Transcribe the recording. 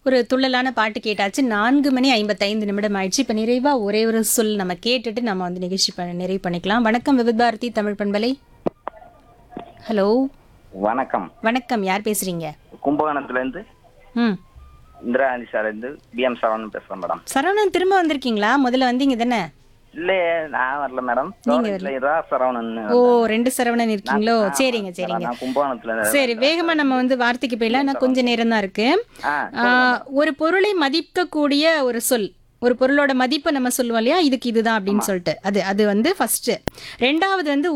ஒரு துள்ளலான பாட்டு கேட்டாச்சு நான்கு மணி ஐம்பத்தைந்து நிமிடம் ஆயிடுச்சு இப்போ நிறைவா ஒரே ஒரு சொல் நம்ம கேட்டுட்டு நம்ம வந்து நிகழ்ச்சி பண்ண நிறைவு பண்ணிக்கலாம் வணக்கம் விவித் பாரதி தமிழ் பண்பலை ஹலோ வணக்கம் வணக்கம் யார் பேசுறீங்க கும்பகோணத்துல இருந்து ம் இந்திரா காந்தி சார் இருந்து பிஎம் சரவணன் பேசுறேன் மேடம் சரவணன் திரும்ப வந்திருக்கீங்களா முதல்ல வந்தீங்க தானே இல்லையே நான் வரல மேடம் தோரணத்துல இரா சரவணன் ஓ ரெண்டு சரவணன் இருக்கீங்களோ சரிங்க சரிங்க நான் கும்பகோணத்துல இருந்து- சரி வேகமா நம்ம வந்து வார்த்தைக்கு போயிடலாம் நான் கொஞ்ச நேரம் தான் இருக்கு ஆ ஆ, ஒரு பொருளை மதிக்கக்கூடிய ஒரு சொல் ஒரு பொருளோட மதிப்பை நம்ம சொல்லுவோம் இல்லையா இதுக்கு இதுதான் அப்படின்னு சொல்லிட்டு அது அது வந்து ஃபர்ஸ்ட் ரெண்டாவது வந்து